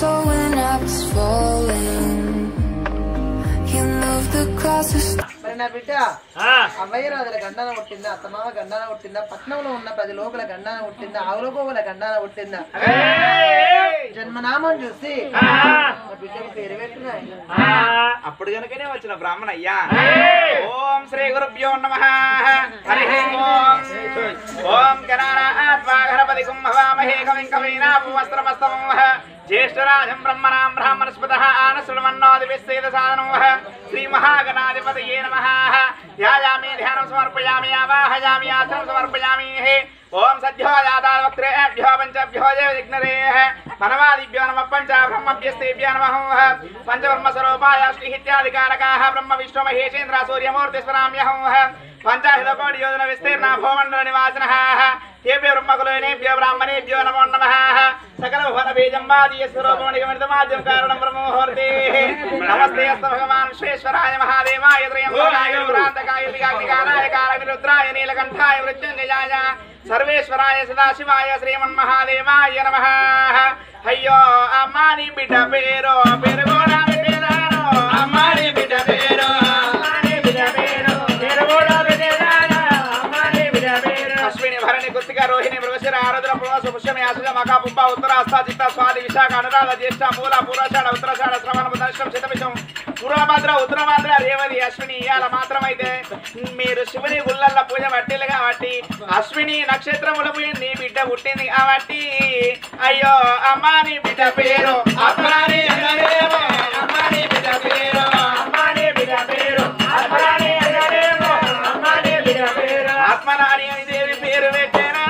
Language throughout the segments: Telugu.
when I was falling. You moved across the మరి నా బిడ్డ అవ్వయ్య రాజుల గండాన పుట్టిందా అత్తమామ గండాన పుట్టిందా పట్నంలో ఉన్న ప్రతి లోపల గండాన పుట్టిందా ఆవులగోవుల గండాన పుట్టిందా జన్మనామం చూసి నా బిడ్డకు పేరు పెట్టినా అప్పుడు కనుకనే వచ్చిన బ్రాహ్మణ అయ్యా ఓం శ్రీ గురుభ్యో నమ హరి ఓం ఓం గణానాత్మాఘరపతి కుంభవామహే కవిం కవీనాపవస్త్రమస్తమం జ్యేష్ఠరాజం బ్రహ్మణాం బ్రాహ్మణస్పత ఆనశ్రుమన్నోదివిస్తేద సాధనం శ్రీ మహాగణాధిపతయే నమ ధ్యాయామి ధ్యానం సమర్పయామి ఆవాహయామి ఆసనం సమర్పయామి ఓం సద్యో జాతావక్త్రేభ్యో పంచభ్యో దేవ విఘ్నరే మనవాదిభ్యో నమ పంచ బ్రహ్మభ్యస్తేభ్యో నమ పంచవర్మ స్వరూపాయ శ్రీహిత్యాధికారకాः బ్రహ్మ విష్ణు మహేషేంద్ర సూర్యమూర్తి స్మరామ్యహం పంచాహిత కోటి యోజన విస్తీర్ణ భూమండల నివాసినः ఏభ్యో బ్రహ్మకులేనేభ్యో బ్రాహ్మణేభ్యో నమో నమః సకల భువన బీజం వాదీయ స్వరూపమణిగమితమాద్యం కారణం బ్రహ్మోహర్తే నమస్తే అస్త భగవాన్ విశ్వేశ్వరాయ మహాదేవాయ త్రయంబకాయ పురాంతకాయ దిగాగ్నికారాయ కారనిరుద్రాయ నీలకంఠాయ మృత్యుంజయాయ సర్వేశ్వరాయ సదాశివాయ శ్రీమన్మహాదేవాయ నమ అయ్యో అమ్మాని బిడ్డ పేరు పేరు కూడా పెట్టేదాను అమ్మాని బిడ్డ పేరు అమ్మాని బిడ్డ పేరు పేరు కూడా పెట్టేదాను అమ్మాని బిడ్డ పేరు అశ్విని భరణి కృతిక రోహిణి మృగశిర ఆరుద్ర పురోస పుష్యమి అసుజ మఖ పుంప ఉత్తరాస్త చిత్త స్వాది విశాఖ అనురాధ జ్యేష్ఠ మూల పూర్వషాఢ ఉత్తరాషాఢ శ్రవణ దర్శనం శతమిషం పూర్వభద్ర ఉత్తరభద్ర రేవతి అశ్విని ఇయాల మాత్రమైతే మీరు శివుని గుళ్ళల్లో పూజ పట్టిలు కాబట్టి అశ్విని నక్షత్రములకు నీ బిడ్డ పుట్టింది కాబట్టి అయ్యో అమ్మా నీ బిడ్డ పేరు అమ్మాని అనరేమో, అమ్మాని బిడ్డ పేరు అమ్మాని బిడ్డ పేరు అమ్మాని అనరేమో, అమ్మాని బిడ్డ పేరు ఆత్మనాని అని దేవి పేరు పెట్టారా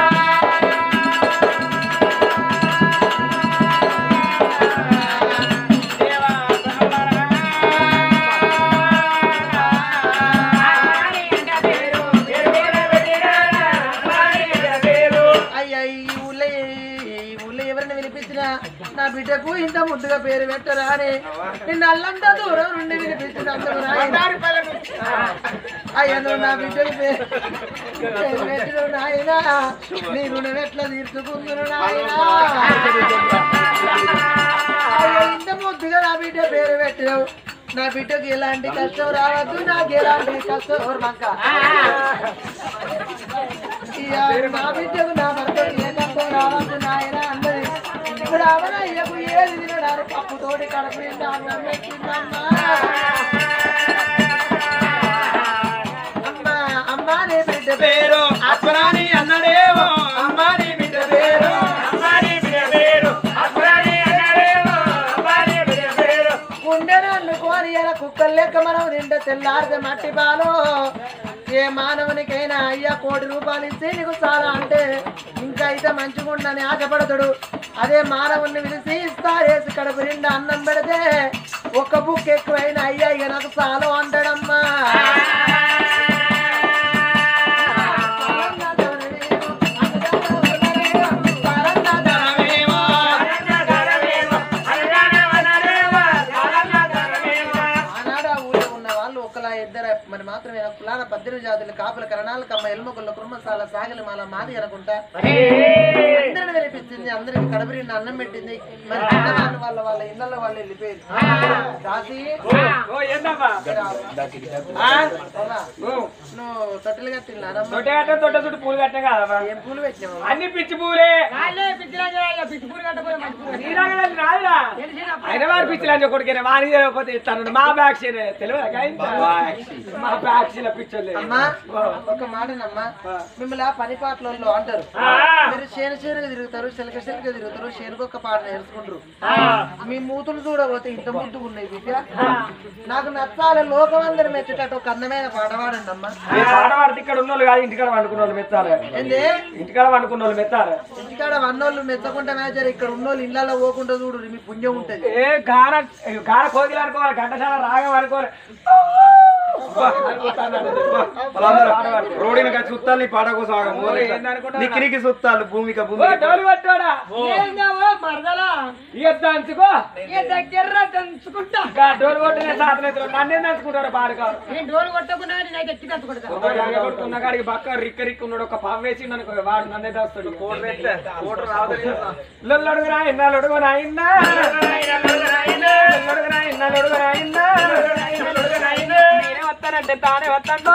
దేవా అయ్యా ఈ ఊళ్ళో ఈ ఊళ్ళో ఎవరిని వినిపించినా నా బిడ్డకు ఇంత ముద్దుగా పేరు పెట్టరా అని నిన్ను అల్లంతా దూరం నుండి వినిపించినందుకు నాయనా. అయ్యా నువ్వు నా బిడ్డకు పేరు పేరు పెట్టిన నాయనా నీ రుణం ఎట్లా తీర్చుకుందును నాయనా అయ్యా ఇంత ముద్దుగా నా బిడ్డ పేరు పెట్టినావు నా బిడ్డకు ఎలాంటి కష్టం రావద్దు నాకు ఎలాంటి కష్టం ఎవరు మంక ఇయ్య, నా బిడ్డకు నా భర్తకు ఏ కష్టం రావద్దు నాయన అన్నది ఇప్పుడు అవన అయ్యకు ఏది తినడారు పప్పు తోటి కడుపు నిండా అన్నం పెట్టిందమ్మా అమ్మా అమ్మా నీ బిడ్డ పేరు అశ్వరాణి అన్నడేమో అమ్మాని బిడ్డ పేరు అమ్మాని బిడ్డ పేరు అశ్వరాణి అన్నడేమో అమ్మాని బిడ్డ పేరు గుండెను అన్నుకోని ఇలా కుక్కలు లెక్క మనం తింటే తెల్లారితే మట్టి పాలు ఏ మానవునికైనా అయ్యా కోటి రూపాయలు ఇచ్చి నీకు చాలా అంటే ఇంకా అయితే మంచిగా ఉండని ఆశపడతాడు అదే మానవుని పిలిచి ఇస్తా వేసి కడుపు నిండా అన్నం పెడితే ఒక్క బుక్ ఎక్కువైనా అయ్యా ఇక నాకు చాలా అంటాడమ్మా ఆనాడు ఆ ఊళ్ళో ఉన్న వాళ్ళు ఒకలా ఇద్దరు మరి మాత్రమే కులాల పద్దెనిమిది జాతులు కాపుల కరణాలు కమ్మ ఎల్మగుళ్ళ కుర్మసాల సాగలి మాల మాది అనుకుంటా అందరిని వెలిపించింది అందరికి కడబరి అన్నం పెట్టింది మరి చిన్నవాళ్ళు వాళ్ళ వాళ్ళ ఇళ్ళలో వాళ్ళు వెళ్ళిపోయారు దాసి ఓ ఏందమ్మా ఆ? పోలా. ఓ, నువ్వు తొట్టెలు కట్టినారమ్మా తొట్ట కట్ట తొట్ట చుట్టూ పూలు కట్టే కాదమ్మా ఏం పూలు పెట్టినావు అన్ని పిచ్చి పూలే నీలాగా రాదురా హైదరాబాద్ పిచ్చిలు అని కొడుకునే వాణి తెలియకపోతే ఇస్తాను మా బ్యాగ్ తెలియదు మా బ్యాగ్ పిచ్చోళ్ళు అమ్మా ఒక మాటనమ్మా మిమ్మల్ని ఆ పని పాటలలో అంటారు మీరు చేను చేనుగా తిరుగుతారు చిలక చిలక తిరుగుతారు చేనుకొక్క పాట నేర్చుకుంటారు మీ మూతులు చూడబోతే ఇంత ముద్దుగా ఉన్నాయి బిడ్డ నాకు నచ్చాలి లోకం అందరు మెచ్చేటట్టు ఒక అందమైన పాట పాడండి అమ్మా ఈ పాట పాడితే ఇక్కడ ఉన్న వాళ్ళు కాదు ఇంటికాడ వండుకున్న వాళ్ళు మెత్తారు ఏంది ఇంటికాడ వండుకున్న వాళ్ళు మెత్తారు ఇంటికాడ వన్నోళ్ళు మెచ్చకుండా మేచర్ ఇక్కడ ఉన్నోళ్ళు ఇళ్ళలో పోకుండా చూడు మీ పుణ్యం ఉంటది ఏ గాన గాన కోగిలు అనుకోవాలి ఘంటసాల రాగం అనుకోవాలి రోడ్డు ఇంకా చుట్టాలు నీ పాట కోసం ఆగం. ఏందనుకుంటున్నా? నిక్కిరికి చుట్టాలు భూమిక ఓ భూమి డోలు పట్టాడా ఏందావో మరదలా ఇక దంచుకో ఏ దగ్గర దంచుకుంటా ఇంకా డోలు కొట్టిన సాధన నన్నే దంచుకుంటారు పాడుకారు నేను డోలు కొట్టకుండా నేను ఎత్తి దంచుకుంటా కొడుతున్న కాడికి పక్క రిక్క రిక్క ఉన్నాడు ఒక పావు వేసి అనుకో వాడు నన్నే దాస్తాడు కోట పెడితే కోట రావద్దు లొల్లడుగు రాయిన్న లొడుగు రాయిన్న లొడుగు రాయిన్న లొడుగు రాయిన్న నేనే వస్తానంటే తానే వస్తాను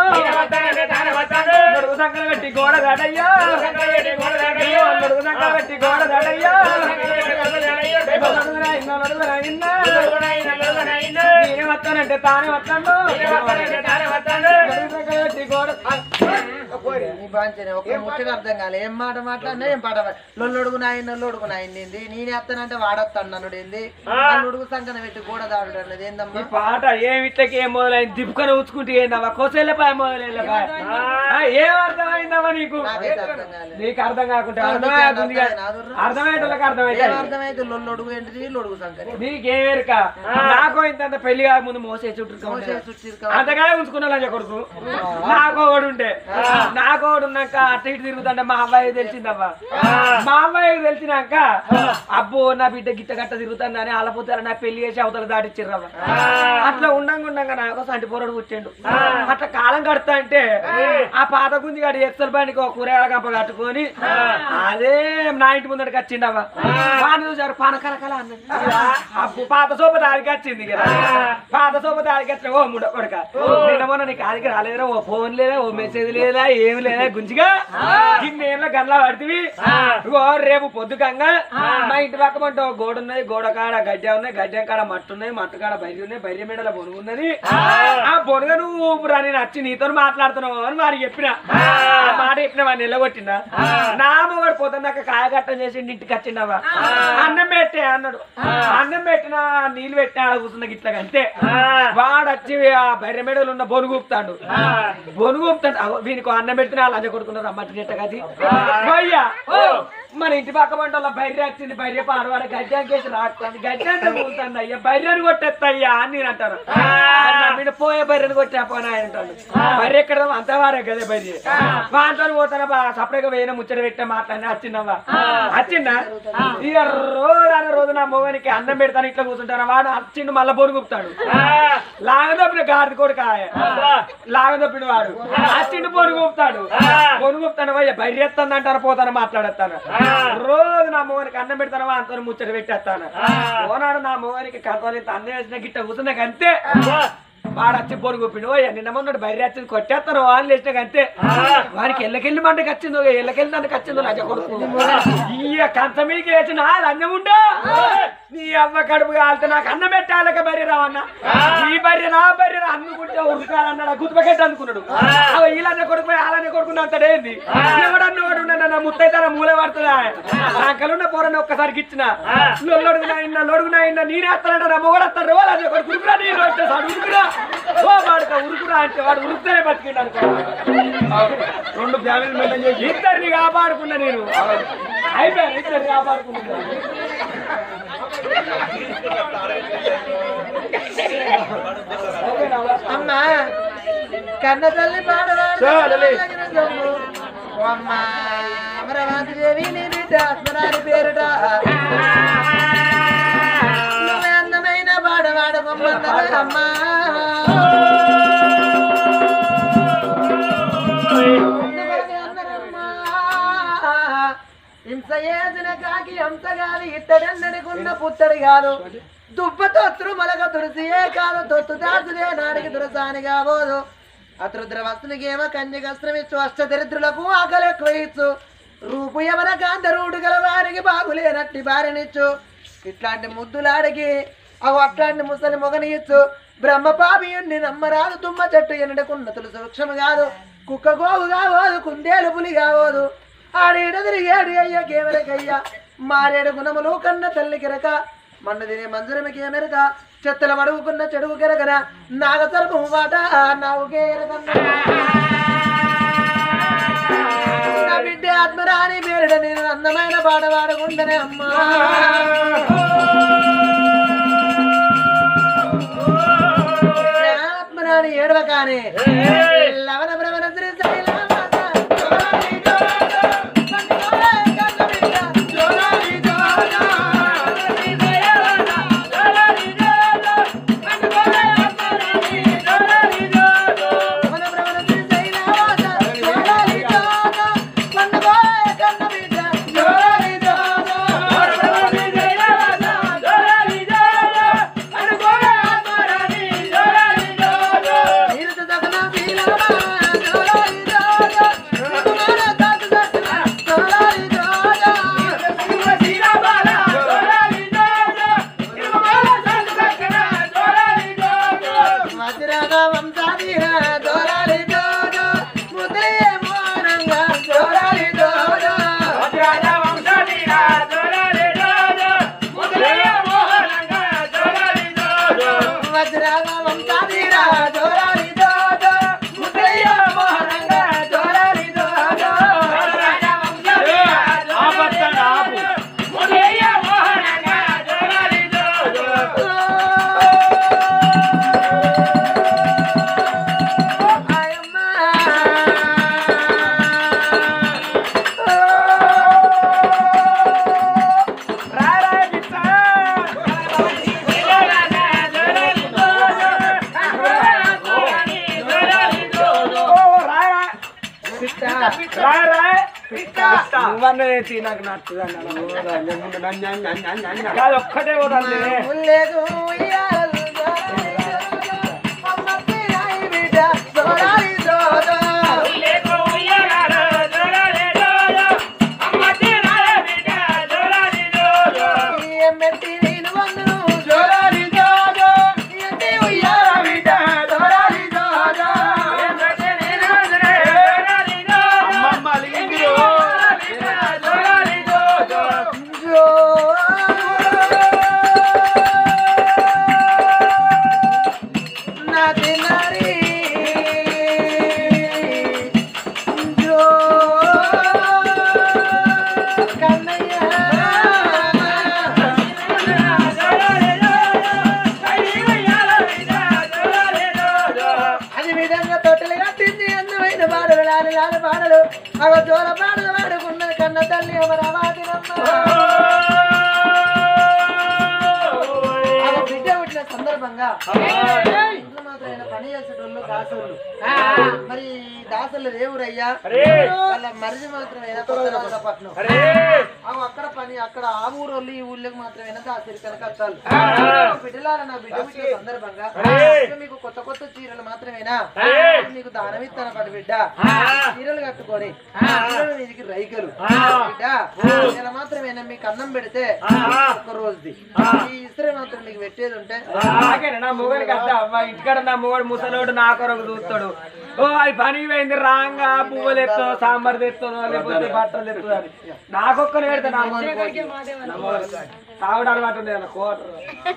లొడుగు సంకలు పెట్టి గోడ దాటయ్యా లొడుగు సంకలు పెట్టి గోడ దాటయ్యా లొడుగు రాయిన్న లొడుగు రాయిన్న నేనే వస్తానంటే తానే వస్తాను లొడుగు సంకలు పెట్టి గోడ నీ బాంచనే ఒక ముచ్చట అర్థం కాలే ఏం మాట మాట్లాడినా ఏం పాట పాడ లొల్లొడుగు నాయన లొల్లుడుగు నాయనింది నేనే వస్తానంటే వాడొస్తాను నన్నుడు ఏంది లొడుగు సంకన పెట్టి కూడా దాడు అన్నది ఈ ఏందమ్మా పాట ఏమి ఇట్లకి ఏం మొదలైంది దిప్పుకొని ఉచ్చుకుంటే ఏందమ్మా కోసెళ్ళపాయ మొదలెళ్ళపాయ ఏం అర్థమైందమ్మా నీకు నాకైతే అర్థం కాలే నీకు అర్థం కాకుంటే ఆ, అర్థమవుతుంది నీకు అర్థమైంది, అదుర్రా. అర్థమయ్యేటోళ్ళకి ఏం అర్థమైతే అర్థమైతే లొల్లొడుగు ఏంటిది లొడుగు సంకని నీకేమెరక నాకు ఇంత పెళ్లి కాక ముందు మోసే చుట్టూ మోసే చుట్టిరు అంతగానే ఉంచుకున్నా లంజ కొడుకు నాకు ఒకడు ఉండే నాకు ఒకడు ఉన్నాక అటు ఇటు తిరుగుతుంటే మా అబ్బాయి తెలిసిందవ్వా మా అబ్బాయికి తెలిసినాక అబ్బో నా బిడ్డ గిట్ట గట్ట తిరుగుతుందని అలపోతారు నా పెళ్లి చేసి అవతల దాటిచ్చిర్రవ్వ అట్లా ఉండంగా ఉండంగా నాకు సంటి పొరడు కూర్చోండు అట్లా కాలం కడతా అంటే ఆ పాత గుంజి గాడి ఎక్సల్ బండికి ఒక కూరగాయల కంప కట్టుకొని అదే నా ఇంటి ముందడికి వచ్చిండవ్వ వాడిని చూసారు పానకలకల అన్నది అప్పు పాత సోప దానికి వచ్చింది కదా పాత సోప దానికి వచ్చిన ఓ ముడ కొడక నిన్న మొన్న నీకు ఆదికి రాలేదురా ఓ ఫోన్ లేదా ఓ మెసేజ్ లేదా ఏమి లేదా గుంజిగా ఇన్నేళ్ళ గల్లా పడితివి ఇగో రేపు పొద్దుకంగా మా ఇంటి పక్క పంట ఒక గోడ ఉన్నది గోడ కాడ గడ్డ ఉన్నాయి గడ్డ కాడ మట్టు ఉన్నాయి మట్టు కాడ బయట ఉన్నాయి బయట మెడల బొనుగు ఉన్నది ఆ బొనుగ నువ్వు ఊపురా నేను వచ్చి నీతో మాట్లాడుతున్నావు అని వారికి చెప్పిన ఆ మాట చెప్పిన వాడిని నిలగొట్టిన నా మొగడు పొద్దున్నాక కాయగట్టం చేసి ఇంటికి వచ్చిండవా అన్నం పెట్టే అన్నాడు అన్నం పెట్టినా నీళ్ళు పెట్టినా ఆడ కూర్చున్న గిట్ల అంతే వాడు వచ్చి ఆ బర్రె మెడలు ఉన్న బొనుగు ఊపుతాడు బొనుగు ఊపుతాడు అగో వీనికి అన్నం పెట్టినా లంజ కొడుకున్నారు అమ్మటి నెట్ట కది భయ్యా మన ఇంటి పక్క పంటల బైర్య వచ్చింది బైర్య పాడవాడ గడ్డంకేసి రాస్తుంది గడ్డంటే కూలుతుంది అయ్యా బైర్యని కొట్టేస్తాయ్యా అని నేను అంటాను మీరు పోయే బర్రెని కొట్టా పోనా ఆయన అంటాడు బర్రె ఎక్కడ అంత వారే కదే బర్రె వాంతో పోతానా బా సపరేట్గా వేయన ముచ్చట పెట్టే మాట్లాడి వచ్చిందమ్మా వచ్చిందా ఇక రోజు అన్న రోజు నా మొగనికి అన్నం పెడతాను ఇట్లా కూర్చుంటాను వాడు వచ్చిండు మళ్ళా పొరుగుతాడు లాగదొప్పిన గాడి కొడుకు లాగదొప్పిన వాడు వచ్చిండు పొరుగుతాడు పొరుగుతాను వయ్య బయట అంటారు పోతాను మాట్లాడేస్తాను రోజు నా మొగనికి అన్నం పెడతాను అంతా ముచ్చట పెట్టేస్తాను ఓనాడు నా మొగనికి కథలు అన్నం వేసిన గిట్ట కూర్చున్నాక అంతే వాడు వచ్చి పొరుగు పిండి ఓ నిన్న మొన్నటి బయట వచ్చింది కొట్టేస్తాను వాన్ లేచినాక అంతే వానికి ఎల్లకెళ్ళి మంటకి వచ్చిందో ఎల్లకెళ్ళి దానికి వచ్చిందో లజ కొడుకు ఈ కంచ మీదకి వేసిన లంజం ఉండా నీ అవ్వ కడుపు కాలితే నాకు అన్నం పెట్టాలక బర్రె రావన్నా ఈ బర్రె నా బర్రె అన్నుకుంటే ఉరకాలన్నాడు గుర్తుపకెట్టి అనుకున్నాడు అవ ఈలన్న కొడుకు ఆలన్న కొడుకున్న అంతడేంది ఎవడన్న వాడు ఉన్నాడు నా ముత్తైతే మూల పడుతుందా నాకలున్న పోరని ఒక్కసారి ఇచ్చిన లొల్లొడుగు నాయన లొడుగు నాయన నేనే వస్తానంట నా మొగడు వస్తాడు వాళ్ళ కొడుకు ఉరుకురా నేను వచ్చేసాడు ఉరుకురా ఓ వాడుక ఉరుకురా అంటే వాడు ఉరుకుతేనే బతికిండు అనుకో రెండు ఫ్యామిలీ మెయింటైన్ చేసి ఇద్దరిని కాపాడుకున్నా నేను అయిపోయాను ఇద్దరిని కాపాడుకున్నా అమ్మా కన్న తల్లి పాడవాడు చాలలే. ఓ అమ్మా అమరవాది దేవి నీ బిడ్డ ఆత్మరాని పేరుట నువ్వే అందమైన పాడవాడు బొమ్మన్నది అమ్మా అందువలనే అన్నరమ్మా, ఇంత ఏదిన కాకి అంత గాలి ఇత్తడన్నడికున్న పుత్తడి కాదు దుబ్బ తొత్తురు మొలక తుడిసి ఏ కాదు తొత్తు దాసుదే నాడికి దురసాని కాబోదు అతృద్ర వస్తునికేమో కన్యకస్త్రం ఇచ్చు అష్టదరిద్రులకు ఆకలి ఎక్కువ ఇచ్చు రూపు యమన కాంత రూడు గల వారికి బాగులేనట్టి బారినిచ్చు ఇట్లాంటి ముద్దులాడికి అవు అట్లాంటి ముసలి మొగని ఇచ్చు బ్రహ్మ పాపియుణ్ణి నమ్మరాదు తుమ్మ చెట్టు ఎన్నడకున్న తులసి వృక్షము కాదు కుక్క గోవు కావోదు కుందేలు పులి కావోదు ఆడేడ తిరిగేడు అయ్య కేమెరకయ్య మారేడు గుణములు కన్న తల్లి కిరక మన్ను తినే మంజురమికి ఎమెరక చెత్తల మడుగుకున్న చెడుగు కెరకన నాగ సర్పము వాట నావుకే నా బిడ్డ ఆత్మరాని పేరుడ నేను అందమైన పాట పాడుకుంటనే అమ్మా ఆత్మరాని ఏడవక కానీ లవణ భ్రమణ శ్రీశైల మాత, జోలాలి జోజో, పండుగోలే కన్న బిడ్డ, జోలాలి జోజో. లవణ భ్రమణ శ్రీశైల మాత, జోలాలి జోజో, పండుగోలే కన్న బిడ్డ, జోలాలి జోజో. నీరుత దగన శీలమా, జోలాలి జోజో, కుమార తాత దర్శన, జోలాలి జోజో. మధురగ వంశాధీర దోరాలి జోజో ముద్రయ్య మోనంగా దోరాలి జోజో వజ్రగ వంశాధీర దోరాలి జోజో ముద్రయ్య మోనంగా దోరాలి జోజో ఆయమ్మ నువ్వన్నది నాకు నచ్చుదన్న కాదు ఒక్కటే పోతుంది ముల్లేగు ఉయ్యాలలు దోరాలి జోజో అమ్మ తీరాయి బిడ్డ దోరాలి జోజో ఎమ్మెట్టి నేను వందను జోరాలి జోజో ఎంటి ఉయ్యాల బిడ్డ దోరాలి జోజో జో నా తిన్నారి జో అది విధంగా తొట్టెలు కట్టింది అందమైన పాడలు లాలి లాలి పాడలు అవ జోల పాడలు పాడుకున్నది కన్న తల్లి అమరావాదినమ్మ ఆమె బిడ్డ పుట్టిన సందర్భంగా ఇంట్లో మాత్రం ఆయన పని చేసేటోళ్ళు దాసోళ్ళు మరి దాసోళ్ళు దేవురయ్యా వాళ్ళ మరిది మాత్రమేనా కొత్త పట్నం అవి అక్కడ పని అక్కడ ఆ ఊరోళ్ళు ఈ ఊళ్ళకి మాత్రమేనా దాసరి కనకత్తాలు బిడ్డలారా నా బిడ్డ పుట్టిన సందర్భంగా ఇక మీకు కొత్త కొత్త చీరలు మాత్రమేనా మీకు దానం ఇస్తాను పడి బిడ్డ చీరలు కట్టుకొని చీరలు మీదికి రైకలు బిడ్డ ఇలా మాత్రమేనా మీకు అన్నం పెడితే ఒక రోజుది ఈ ఇస్త్రీ మాత్రం మీకు పెట్టేది ఉంటే నాకేనా నా మొగడికి అర్థం అవ్వ ఇంటికాడ నా మొగడు ముసలోడు నా కొరకు చూస్తాడు ఓ అది పని పోయింది రాంగా పువ్వులు ఎత్తావు సాంబార్ తెస్తాను లేకపోతే బట్టలు తెస్తుంది అని నాకొక్కనే పెడతా నా మొగడు తాగుడు అలవాటు ఉండేది అన్న కోటర్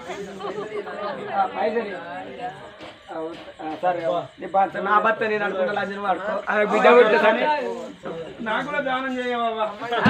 పైసలు అవును. ఆ, సరే నీ భర్త నా భర్త నేను అనుకున్న లంజన వాడుకో ఆమె బిడ్డ పుట్టే సరే నాకు కూడా దానం చేయవా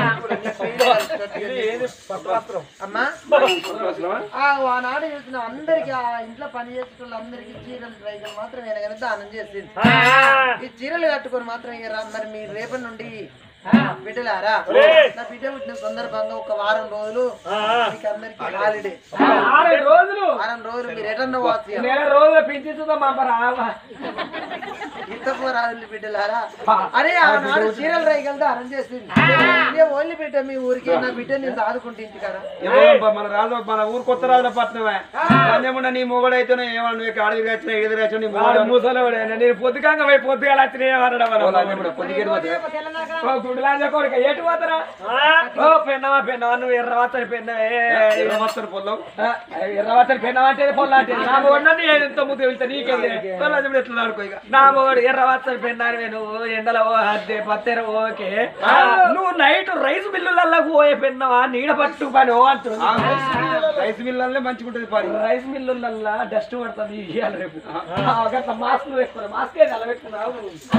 అమ్మా ఆ ఆనాడు చూసిన అందరికి ఆ ఇంట్లో పని చేసేటోళ్ళు అందరికి చీరలు రైకలు మాత్రం కానీ దానం చేసింది ఈ చీరలు కట్టుకొని మాత్రం ఇక రా- మరి మీరు రేపటి నుండి బిడ్డలారా నా బిడ్డ పుట్టిన సందర్భంగా ఒక వారం రోజులు మీకు అందరికి హాలిడే ఆరు రోజులు వారం రోజులు మీరు ఎటన్నా వాసి నెల రోజులు పింఛిస్తుందా మా రావా ఇంతకు రాజులు బిడ్డలారా అరే ఆనాడు చీరలు రైకలు దానం చేసింది ఇదే ఓన్లీ బిడ్డ మీ ఊరికి నా బిడ్డ నేను సాదుకుంటే ఇంటికాడ ఏమో మన రాజు మన ఊరు కొత్త రాజుల పట్నమే పంజముండ నీ మొగడైతేనే ఏమన్నా నువ్వు ఆడవి వచ్చిన ఎడిది వచ్చిన నీ వాడు మొగడు ముసలోడేనా నేను పొద్దుకంగా పోయి పొద్దుగా వచ్చిన పొద్దుకేడు గుడిలాంజ కొడుక ఎటు పోతారా ఓ పెన్నవా పెన్నవా నువ్వు ఎర్రవత్తని పెన్నవే వస్తారు పొలం ఎర్రవత్తని పెన్నవా అంటే పొల్ల అంటే నా మొగడు నన్ను ఎంత ముద్దు వెళ్తా నీకే పొలం ఎట్లా ఆడుకో ఇక నా మొగడు ఎర్రవత్తని పెన్నానివే నువ్వు ఎండలో ఓ అద్దె పత్తెర ఓకే నువ్వు నైట్ రైస్ మిల్లులకు పోయే పెన్నవా నీడ పట్టు పని ఓ అంటుంది రైస్ మిల్లే మంచిగా ఉంటుంది పని రైస్ మిల్లులల్లా డస్ట్ పడుతుంది ఇయ్యాలి రేపు గట్ల మాస్క్ వేసుకున్నా మాస్క్ అలా పెట్టుకున్నావు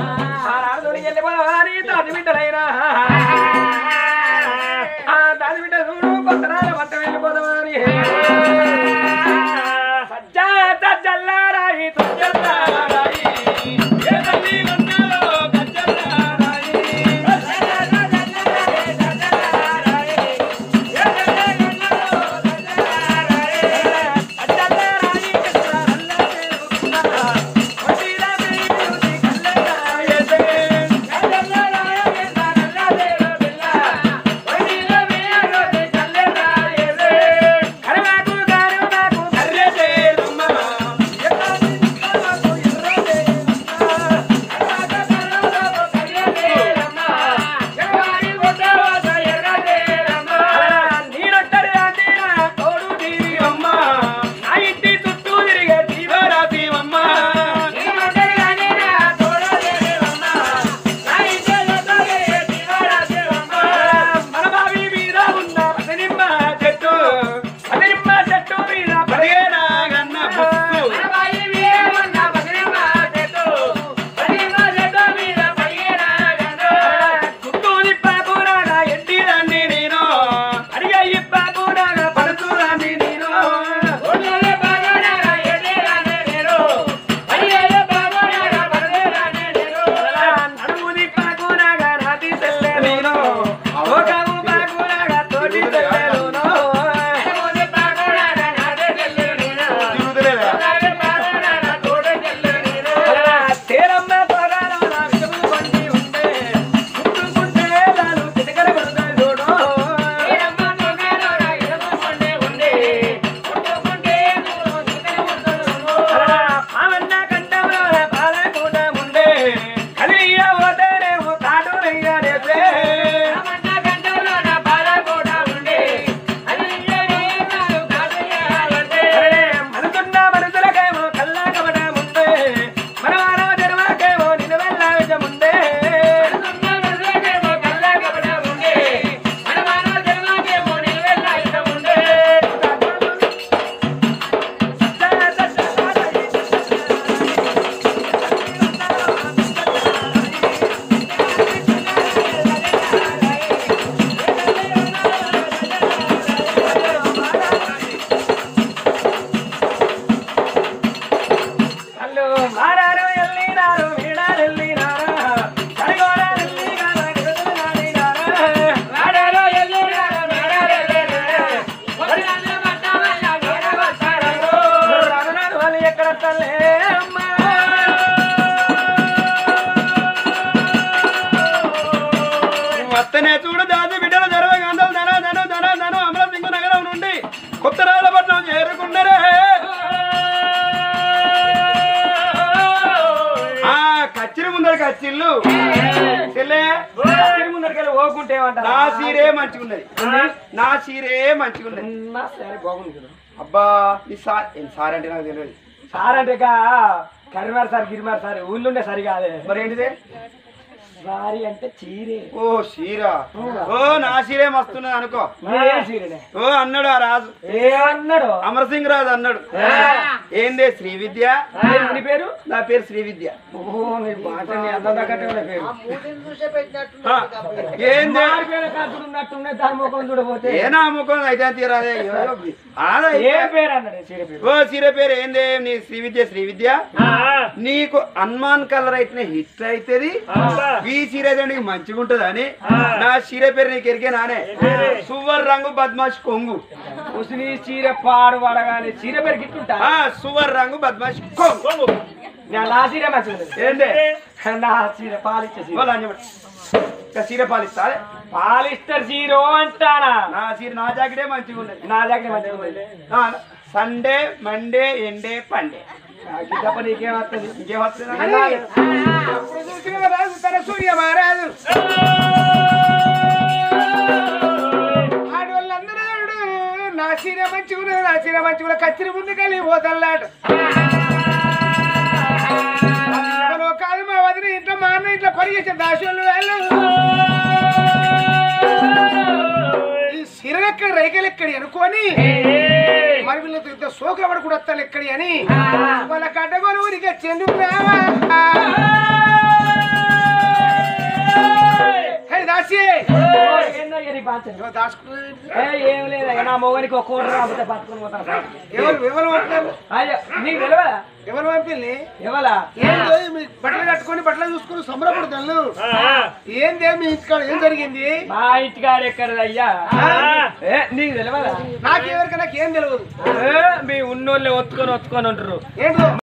దాని బిడ్డలైనా దాని బిడ్డ చూడు కొత్త రాల వంట వెళ్ళిపోదామని సజ్జా సజ్జల్లారాయి సజ్జల్లారాయి ఏమంటారు నా సీరే మంచిగున్నది నా సీరే మంచిగున్నది నా సరే బాగుంది కదా. అబ్బా నీ సార్ ఏం సార్ అంటే నాకు తెలియదు సార్ అంటే ఇక కరిమారు సార్ గిరిమారు సార్ ఊళ్ళుండే సరి కాదే మరి ఏంటిదే సారీ అంటే చీరే ఓ సీరా ఓ నా సీరే మస్తున్నది అనుకో ఏ చీరనే ఓ అన్నాడు ఆ రాజు ఏమన్నాడు అమరసింగ్ రాజు అన్నాడు ఏందే శ్రీ విద్య ఏం నీ పేరు నా పేరు శ్రీ విద్య ఓ నీ మాట నీ అందం తగ్గట్టే ఉన్న పేరు మూతిని చూసే పెట్టినట్టు ఆ, ఏందే మారి పేరు కాకుండా ఉన్నట్టున్నాయి దాని ముఖం చూడబోతే ఏ నామకం అయితే తీరాదే ఆదా ఏ పేరు అన్నాడు చీర పేరు ఓ సీర పేరు ఏందే నీ శ్రీ విద్య శ్రీ విద్య నీకు హనుమాన్ కలర్ అయితే హిట్ అవుతుంది ఈ చీర అయితే నీకు మంచిగా ఉంటది అని నా చీర పేరు నీకు ఎరికే నానే సువర్ రంగు బద్మాష్ కొంగు ఉసిని చీర పాడు పడగానే చీర పేరు గిట్టుంటా ఆ సువర్ రంగు బద్మాష్ కొంగు నా- నా చీర మంచిది ఏందే నా చీర పాలిచ్చే చీర వాళ్ళు అని చెప్పండి. ఇంకా చీర పాలిస్తా పాలిస్టర్ చీరో అంటానా నా చీర నా జాకెటే మంచిగా ఉన్నది నా దగ్గర మంచిగా ఉంది ఆ, సండే మండే ఎండే పండే నాకు తప్ప నీకేం వస్తుంది ఇంకేం వస్తుంది అప్పుడు చూసిన రాజు తన సూర్య మహారాజు ఆడవాళ్ళందరూ నా చీర మంచిగా నా చీర మంచిగా కత్తిరి ముందు కలిగి పోతల్లాడు ఎవరో కాదు మా వదిన ఇంట్లో మా అన్న ఇంట్లో పరిగెత్తే దాసోళ్ళు వాళ్ళు ఈ సిరలెక్కడ రైకలెక్కడి అనుకోని మరి వీళ్ళతో ఇంత సోకుల పడి కూడా వస్తాను ఎక్కడి అని వాళ్ళ కట్టగోలు ఊరికే చెండు దాసి దాచుకున్నది ఏం లేదు నా మొగనికి ఒక కోట రాకపోతే పట్టుకొని పోతాను సార్ ఎవరు ఎవరు పంపారు అయ్యో నీకు తెలియదా ఎవరు పంపిల్ని ఎవలా ఏందో మీ బట్టలు కట్టుకొని బట్టలు చూసుకొని సంబరపడతాను ఏందే మీ ఇంటికాడ ఏం జరిగింది మా ఇంటికాడ ఎక్కడ అయ్యా ఏ నీకు తెలియదా నాకెవరికి నాకేం తెలియదు ఏ, మీ ఉన్నోళ్ళే ఒత్తుకొని ఒత్తుకొని ఉంటారు ఏంటో